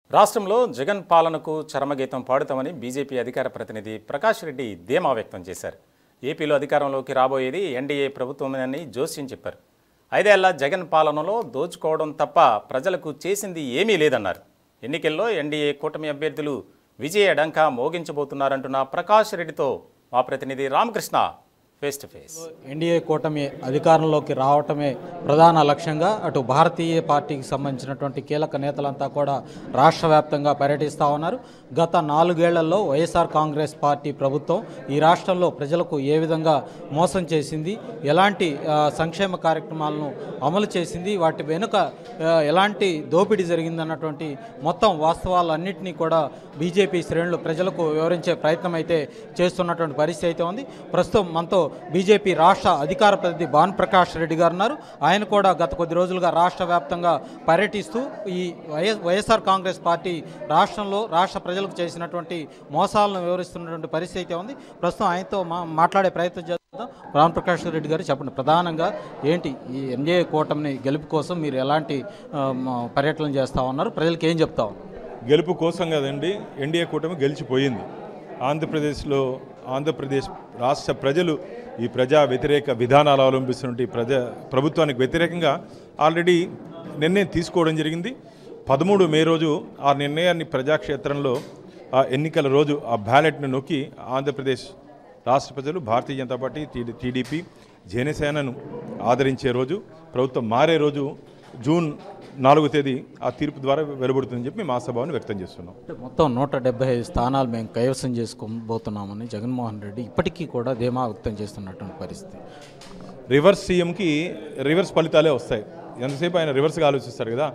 రాష్ట్రంలో జగన్ పాలనకు చరమగీతం పాడుతామని బీజేపీ అధికార ప్రతినిధి ప్రకాష్ రెడ్డి ధీమా వ్యక్తం చేశారు ఏపీలో అధికారంలోకి రాబోయేది ఎన్డీఏ ప్రభుత్వమేనని జోస్యం చెప్పారు ఐదేళ్ల జగన్ పాలనలో దోచుకోవడం తప్ప ప్రజలకు చేసింది ఏమీ లేదన్నారు ఎన్నికల్లో ఎన్డీఏ కూటమి అభ్యర్థులు విజయ డంకా మోగించబోతున్నారంటున్న ప్రకాష్ రెడ్డితో మా ప్రతినిధి Ramakrishna face to face NDA కూటమి అధికారంలోకి రావటమే ప్రధాన లక్ష్యంగా అటు భారతీయ పార్టీకి సంబంధించినటువంటి కీలక నేతలంతా కూడా రాష్ట్ర వ్యాప్తంగా పర్యటిస్తూ ఉన్నారు గత నాలుగేళ్లలో వైఎస్ఆర్ కాంగ్రెస్ పార్టీ ప్రభుత్వం ఈ రాష్ట్రంలో ప్రజలకు ఏ విధంగా మోసం చేసింది ఎలాంటి ఆ, సంక్షేమ కార్యక్రమాలను అమలు చేసింది వాటి వెనుక ఆ, ఎలాంటి దోపిడీ జరిగిందన్నటువంటి మొత్తం వాస్తవాలన్నింటినీ కూడా బీజేపీ శ్రేణులు ప్రజలకు వివరించే ప్రయత్నం అయితే చేస్తున్నటువంటి పరిస్థితి అయితే ఉంది ప్రస్తుతం మనతో బీజేపీ రాష్ట్ర అధికార ప్రతినిధి భాను ప్రకాష్ రెడ్డి గారు ఉన్నారు ఆయన కూడా గత కొద్ది రోజులుగా రాష్ట్ర వ్యాప్తంగా పర్యటిస్తూ ఈ వైఎస్ వైఎస్ఆర్ కాంగ్రెస్ పార్టీ రాష్ట్రంలో రాష్ట్ర ప్రజలకు చేసినటువంటి మోసాలను వివరిస్తున్నటువంటి పరిస్థితి అయితే ఉంది ప్రస్తుతం ఆయనతో మా మాట్లాడే ప్రయత్నం చేద్దాం రామ్ ప్రకాష్ రెడ్డి గారు చెప్పండి ప్రధానంగా ఏంటి ఈ ఎన్డీఏ కూటమిని గెలుపు కోసం మీరు ఎలాంటి ఆ, మ- పర్యటనలు చేస్తా ఉన్నారు ప్రజలకు ఏం చెప్తా ఉన్నారు గెలుపు కోసం కదండి ఎన్డీఏ కూటమి గెలిచిపోయింది ఆంధ్రప్రదేశ్లో ఆంధ్రప్రదేశ్ రాష్ట్ర ప్రజలు ఈ ప్రజా వ్యతిరేక విధానాలు అవలంబిస్తున్న ఈ ప్రజా ప్రభుత్వానికి వ్యతిరేకంగా ఆల్రెడీ నిర్ణయం తీసుకోవడం జరిగింది పదమూడు మే రోజు ఆ నిర్ణయాన్ని ప్రజాక్షేత్రంలో ఆ ఎన్నికల రోజు ఆ బ్యాలెట్ను నొక్కి ఆంధ్రప్రదేశ్ రాష్ట్ర ప్రజలు Bharatiya Janata Party TD TDP జనసేనను ఆదరించే రోజు ప్రభుత్వం మారే రోజు జూన్ నాలుగో తేదీ ఆ తీర్పు ద్వారా వెలువడుతుందని చెప్పి మేము ఆశాభావాన్ని వ్యక్తం చేస్తున్నాం అంటే మొత్తం నూట డెబ్బై ఐదు స్థానాలు మేము కైవసం చేసుకోబోతున్నామని జగన్మోహన్ రెడ్డి ఇప్పటికీ కూడా ధీమా వ్యక్తం చేస్తున్నటువంటి పరిస్థితి రివర్స్ సీఎంకి రివర్స్ ఫలితాలే వస్తాయి ఎంతసేపు ఆయన రివర్స్గా ఆలోచిస్తారు కదా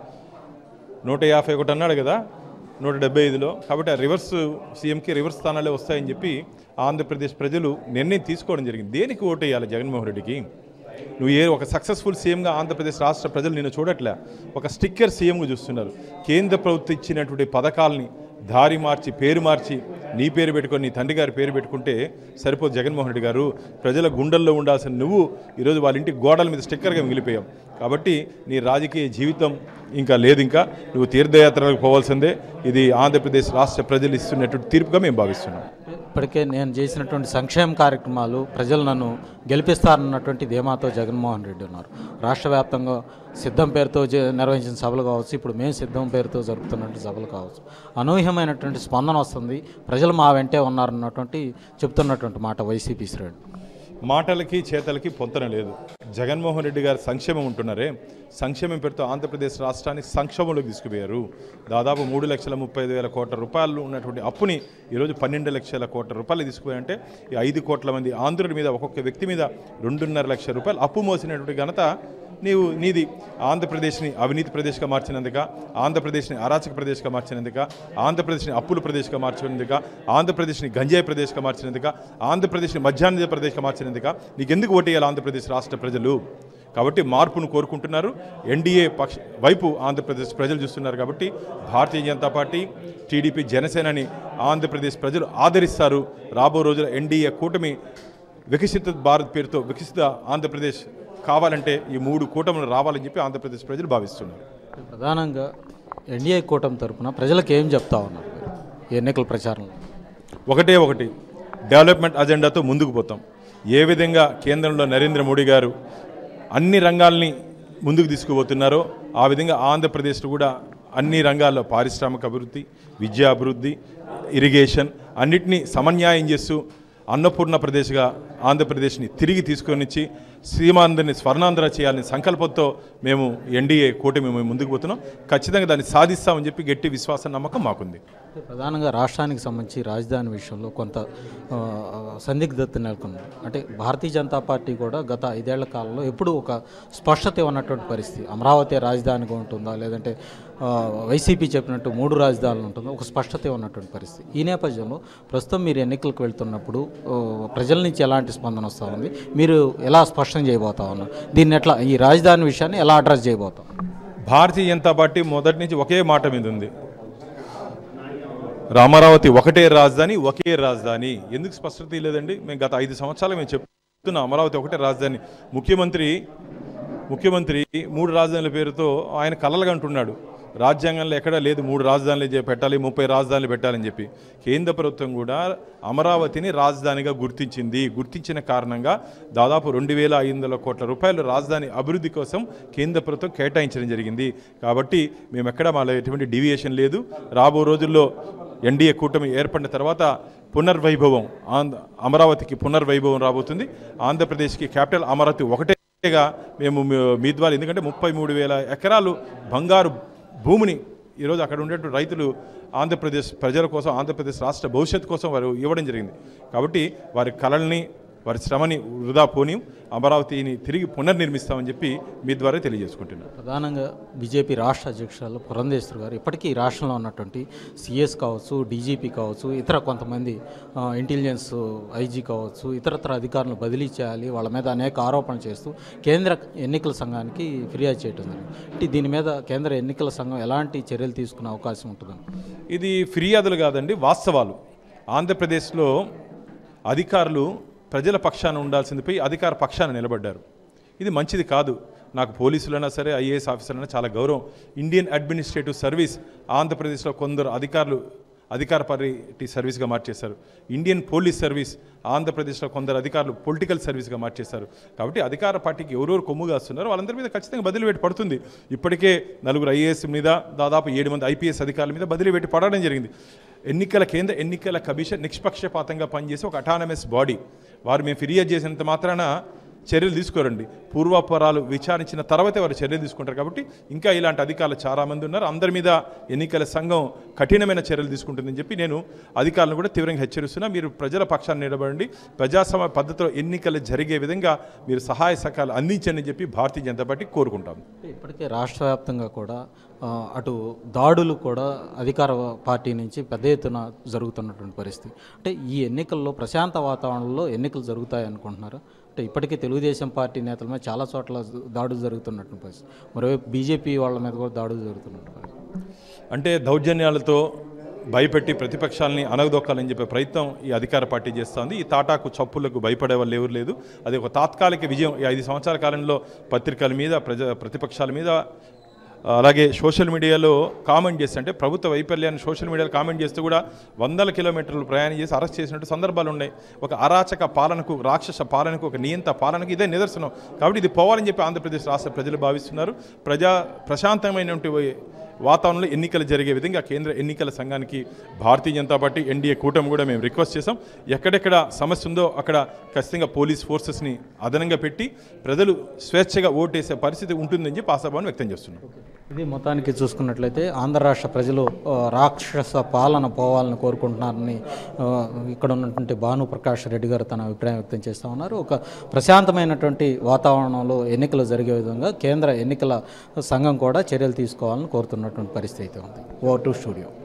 నూట యాభై ఒకటి అన్నాడు కదా నూట డెబ్బై ఐదులో కాబట్టి ఆ రివర్స్ సీఎంకి రివర్స్ స్థానాలే వస్తాయని చెప్పి ఆంధ్రప్రదేశ్ ప్రజలు నిర్ణయం తీసుకోవడం జరిగింది దేనికి ఓటు వేయాలి జగన్మోహన్ రెడ్డికి నువ్వు ఏ ఒక సక్సెస్ఫుల్ సీఎంగా ఆంధ్రప్రదేశ్ రాష్ట్ర ప్రజలు నిన్ను చూడట్లే ఒక స్టిక్కర్ సీఎంగా చూస్తున్నారు కేంద్ర ప్రభుత్వం ఇచ్చినటువంటి పథకాలని దారి మార్చి పేరు మార్చి నీ పేరు పెట్టుకొని నీ తండ్రి గారి పేరు పెట్టుకుంటే సరిపోదు జగన్మోహన్ రెడ్డి గారు ప్రజల గుండెల్లో ఉండాల్సిన నువ్వు ఈరోజు వాళ్ళ ఇంటి గోడల మీద స్టిక్కర్గా మిగిలిపోయావు కాబట్టి నీ రాజకీయ జీవితం ఇంకా లేదు ఇంకా నువ్వు తీర్థయాత్రలకు పోవాల్సిందే ఇది ఆంధ్రప్రదేశ్ రాష్ట్ర ప్రజలు ఇస్తున్నటువంటి తీర్పుగా మేము భావిస్తున్నాం ఇప్పటికే నేను చేసినటువంటి సంక్షేమ కార్యక్రమాలు ప్రజలు నన్ను గెలిపిస్తారన్నటువంటి ధీమాతో జగన్మోహన్ రెడ్డి ఉన్నారు రాష్ట్ర వ్యాప్తంగా సిద్ధం పేరుతో జ- నిర్వహించిన సభలు కావచ్చు ఇప్పుడు మేము సిద్ధం పేరుతో జరుపుతున్నటువంటి సభలు కావచ్చు అనూహ్యమైనటువంటి స్పందన వస్తుంది ప్రజలు మా వెంటే ఉన్నారన్నటువంటి చెప్తున్నటువంటి మాట వైసీపీ శ్రేణి మాటలకి చేతలకి పొంతన లేదు జగన్మోహన్ రెడ్డి గారు సంక్షేమం ఉంటున్నారే సంక్షేమం పేరుతో ఆంధ్రప్రదేశ్ రాష్ట్రాన్ని సంక్షోభంలోకి తీసుకుపోయారు దాదాపు మూడు లక్షల ముప్పై ఐదు వేల కోట్ల రూపాయలు ఉన్నటువంటి అప్పుని ఈరోజు పన్నెండు లక్షల కోట్ల రూపాయలు తీసుకుపోయారంటే ఈ ఐదు కోట్ల మంది ఆంధ్రుల మీద ఒక్కొక్క వ్యక్తి మీద రెండున్నర లక్షల రూపాయలు అప్పు మోసినటువంటి ఘనత నీవు నీది ఆంధ్రప్రదేశ్ని అవినీతి ప్రదేశ్గా మార్చినందుక ఆంధ్రప్రదేశ్ని అరాచక ప్రదేశ్గా మార్చినందుక ఆంధ్రప్రదేశ్ని అప్పుల ప్రదేశ్గా మార్చినందుక ఆంధ్రప్రదేశ్ని గంజాయి ప్రదేశ్గా మార్చినందుక ఆంధ్రప్రదేశ్ని మధ్యాహ్న ప్రదేశ్గా మార్చినందుక నీకు ఎందుకు ఓటేయాలి ఆంధ్రప్రదేశ్ రాష్ట్ర ప్రజలు కాబట్టి మార్పును కోరుకుంటున్నారు ఎన్డీఏ పక్ష వైపు ఆంధ్రప్రదేశ్ ప్రజలు చూస్తున్నారు కాబట్టి భారతీయ జనతా పార్టీ టీడీపీ జనసేనని ఆంధ్రప్రదేశ్ ప్రజలు ఆదరిస్తారు రాబో రోజుల ఎన్డీఏ కూటమి వికసిత భారత్ పేరుతో వికసిత ఆంధ్రప్రదేశ్ కావాలంటే ఈ మూడు కూటములు రావాలని చెప్పి ఆంధ్రప్రదేశ్ ప్రజలు భావిస్తున్నారు ప్రధానంగా ఎన్డీఏ కూటమి తరపున ప్రజలకు ఏం చెప్తా ఉన్నారు మీరు ఈ ఎన్నికల ప్రచారంలో ఒకటే ఒకటి డెవలప్మెంట్ అజెండాతో ముందుకు పోతాం ఏ విధంగా కేంద్రంలో నరేంద్ర మోడీ గారు అన్ని రంగాల్ని ముందుకు తీసుకుపోతున్నారో ఆ విధంగా ఆంధ్రప్రదేశ్లో కూడా అన్ని రంగాల్లో పారిశ్రామిక అభివృద్ధి విద్యా అభివృద్ధి ఇరిగేషన్ అన్నిటినీ సమన్యాయం చేస్తూ అన్నపూర్ణ ప్రదేశ్గా ఆంధ్రప్రదేశ్ని తిరిగి తీసుకొని వచ్చి సీమాంధ్రని స్వర్ణాంధ్ర చేయాలని సంకల్పంతో మేము ఎన్డీఏ కూటమి మేము ముందుకు పోతున్నాం ఖచ్చితంగా దాన్ని సాధిస్తామని చెప్పి గట్టి విశ్వాసం నమ్మకం మాకుంది ప్రధానంగా రాష్ట్రానికి సంబంధించి రాజధాని విషయంలో కొంత ఆ, సందిగ్ధత నెలకొంది అంటే భారతీయ జనతా పార్టీ కూడా గత ఐదేళ్ల కాలంలో ఎప్పుడూ ఒక స్పష్టత ఉన్నటువంటి పరిస్థితి అమరావతి రాజధానిగా ఉంటుందా లేదంటే ఆ, వైసీపీ చెప్పినట్టు మూడు రాజధానులు ఉంటుందా ఒక స్పష్టత ఉన్నటువంటి పరిస్థితి ఈ నేపథ్యంలో ప్రస్తుతం మీరు ఎన్నికలకు వెళ్తున్నప్పుడు ఆ, ప్రజల నుంచి ఎలాంటి స్పందన వస్తూ ఉంది మీరు ఎలా స్పష్టం చేయబోతా ఉన్నారు దీన్ని ఎట్లా ఈ రాజధాని విషయాన్ని ఎలా అడ్రస్ చేయబోతాం భారతీయ జనతా పార్టీ మొదటి నుంచి ఒకే మాట మీద ఉంది రామరావతి ఒకటే రాజధాని ఒకే రాజధాని ఎందుకు స్పష్టత లేదండి మేము గత ఐదు సంవత్సరాలు మేము చెప్తున్నాం అమరావతి ఒకటే రాజధాని ముఖ్యమంత్రి ముఖ్యమంత్రి మూడు రాజధానుల పేరుతో ఆయన కలలుగా అంటున్నాడు రాజ్యాంగంలో ఎక్కడా లేదు మూడు రాజధానులు చే- పెట్టాలి ముప్పై రాజధానులు పెట్టాలని చెప్పి కేంద్ర ప్రభుత్వం కూడా అమరావతిని రాజధానిగా గుర్తించింది గుర్తించిన కారణంగా దాదాపు రెండు వేల ఐదు వందల కోట్ల రూపాయలు రాజధాని అభివృద్ధి కోసం కేంద్ర ప్రభుత్వం కేటాయించడం జరిగింది కాబట్టి మేము ఎక్కడ మాలో ఎటువంటి డివియేషన్ లేదు రాబో రోజుల్లో ఎన్డీఏ కూటమి ఏర్పడిన తర్వాత పునర్వైభవం ఆంధ్ర అమరావతికి పునర్వైభవం రాబోతుంది ఆంధ్రప్రదేశ్కి క్యాపిటల్ అమరావతి ఒకటేగా మేము మీ- మీ ద్వారా ఎందుకంటే ముప్పై మూడు వేల ఎకరాలు బంగారు భూమిని ఈరోజు అక్కడ ఉండేటువంటి రైతులు ఆంధ్రప్రదేశ్ ప్రజల కోసం ఆంధ్రప్రదేశ్ రాష్ట్ర భవిష్యత్తు కోసం వారు ఇవ్వడం జరిగింది కాబట్టి వారి కళల్ని వారి శ్రమని వృధా పోని అమరావతిని తిరిగి పునర్నిర్మిస్తామని చెప్పి మీ ద్వారా తెలియజేసుకుంటున్నాను ప్రధానంగా బీజేపీ రాష్ట్ర అధ్యక్షురాలు పురంధేశ్వర్ గారు ఇప్పటికీ ఈ రాష్ట్రంలో ఉన్నటువంటి సిఎస్ కావచ్చు డీజీపీ కావచ్చు ఇతర కొంతమంది ఆ, ఇంటెలిజెన్స్ ఐజీ కావచ్చు ఇతరత్ర అధికారులను బదిలీ చేయాలి వాళ్ళ మీద అనేక ఆరోపణలు చేస్తూ కేంద్ర ఎన్నికల సంఘానికి ఫిర్యాదు చేయడం జరిగింది అంటే దీని మీద కేంద్ర ఎన్నికల సంఘం ఎలాంటి చర్యలు తీసుకునే అవకాశం ఉంటుందని ఇది ఫిర్యాదులు కాదండి వాస్తవాలు ఆంధ్రప్రదేశ్లో అధికారులు ప్రజల పక్షాన ఉండాల్సిందిపై అధికార పక్షాన నిలబడ్డారు ఇది మంచిది కాదు నాకు పోలీసులైనా సరే ఐఏఎస్ ఆఫీసర్లైనా చాలా గౌరవం ఇండియన్ అడ్మినిస్ట్రేటివ్ సర్వీస్ ఆంధ్రప్రదేశ్లో కొందరు అధికారులు అధికార పార్టీ సర్వీస్గా మార్చేశారు ఇండియన్ పోలీస్ సర్వీస్ ఆంధ్రప్రదేశ్లో కొందరు అధికారులు పొలిటికల్ సర్వీస్గా మార్చేశారు కాబట్టి అధికార పార్టీకి ఎవరెవరు కొమ్ము కాస్తున్నారు వాళ్ళందరి మీద ఖచ్చితంగా బదిలీ పెట్టి పడుతుంది ఇప్పటికే నలుగురు ఐఏఎస్ మీద దాదాపు ఏడు మంది ఐపీఎస్ అధికారుల మీద బదిలీ పెట్టి పడడం జరిగింది ఎన్నికల కేంద్ర ఎన్నికల కమిషన్ నిష్పక్షపాతంగా పనిచేసే ఒక అటానమస్ బాడీ వారు మేము ఫిర్యాదు చేసినంత మాత్రాన చర్యలు తీసుకోరండి పూర్వాపరాలు విచారించిన తర్వాతే వారు చర్యలు తీసుకుంటారు కాబట్టి ఇంకా ఇలాంటి అధికారులు చాలామంది ఉన్నారు అందరి మీద ఎన్నికల సంఘం కఠినమైన చర్యలు తీసుకుంటుందని చెప్పి నేను అధికారులను కూడా తీవ్రంగా హెచ్చరిస్తున్నా మీరు ప్రజల పక్షాన్ని నిలబడండి ప్రజాస్వామ్య పద్ధతిలో ఎన్నికలు జరిగే విధంగా మీరు సహాయ సహకారాలు అందించండి అని చెప్పి భారతీయ జనతా పార్టీ కోరుకుంటాం ఇప్పటికే రాష్ట్ర వ్యాప్తంగా కూడా ఆ, అటు దాడులు కూడా అధికార పార్టీ నుంచి పెద్ద ఎత్తున జరుగుతున్నటువంటి పరిస్థితి అంటే ఈ ఎన్నికల్లో ప్రశాంత వాతావరణంలో ఎన్నికలు జరుగుతాయి అనుకుంటున్నారు అంటే ఇప్పటికే తెలుగుదేశం పార్టీ నేతల మీద చాలా చోట్ల దాడులు జరుగుతున్నటువంటి పరిస్థితి మరోవైపు బీజేపీ వాళ్ళ మీద కూడా దాడులు జరుగుతున్నట్టు పరిస్థితి అంటే దౌర్జన్యాలతో భయపెట్టి ప్రతిపక్షాలని అనగదొక్కాలని చెప్పే ప్రయత్నం ఈ అధికార పార్టీ చేస్తోంది ఈ తాటాకు చప్పులకు భయపడే వాళ్ళు ఎవరు లేదు అది ఒక తాత్కాలిక విజయం ఈ ఐదు సంవత్సరాల కాలంలో పత్రికల మీద ప్రజ ప్రతిపక్షాల మీద అలాగే సోషల్ మీడియాలో కామెంట్ చేస్తే అంటే ప్రభుత్వ వైఫల్యాన్ని సోషల్ మీడియాలో కామెంట్ చేస్తూ కూడా వందల కిలోమీటర్లు ప్రయాణం చేసి అరెస్ట్ చేసినట్టు సందర్భాలు ఉన్నాయి ఒక అరాచక పాలనకు రాక్షస పాలనకు ఒక నియంత పాలనకు ఇదే నిదర్శనం కాబట్టి ఇది పోవాలని చెప్పి ఆంధ్రప్రదేశ్ రాష్ట్ర ప్రజలు భావిస్తున్నారు ప్రజా ప్రశాంతమైనటువంటి వాతావరణంలో ఎన్నికలు జరిగే విధంగా కేంద్ర ఎన్నికల సంఘానికి భారతీయ జనతా పార్టీ ఎన్డీఏ కూటమి కూడా మేము రిక్వెస్ట్ చేసాం ఎక్కడెక్కడ సమస్య ఉందో అక్కడ ఖచ్చితంగా పోలీస్ ఫోర్సెస్ని అదనంగా పెట్టి ప్రజలు స్వేచ్ఛగా ఓటేసే పరిస్థితి ఉంటుందని చెప్పి ఆశాభావం వ్యక్తం చేస్తున్నాం ఇది మొత్తానికి చూసుకున్నట్లయితే ఆంధ్ర రాష్ట్ర ప్రజలు ఆ, రాక్షస పాలన పోవాలని కోరుకుంటున్నారని ఆ, ఇక్కడ ఉన్నటువంటి భాను ప్రకాష్ రెడ్డి గారు తన అభిప్రాయం వ్యక్తం చేస్తూ ఉన్నారు ఒక ప్రశాంతమైనటువంటి వాతావరణంలో ఎన్నికలు జరిగే విధంగా కేంద్ర ఎన్నికల సంఘం కూడా చర్యలు తీసుకోవాలని కోరుతున్నటువంటి పరిస్థితి అయితే ఉంది ఓ టు స్టూడియో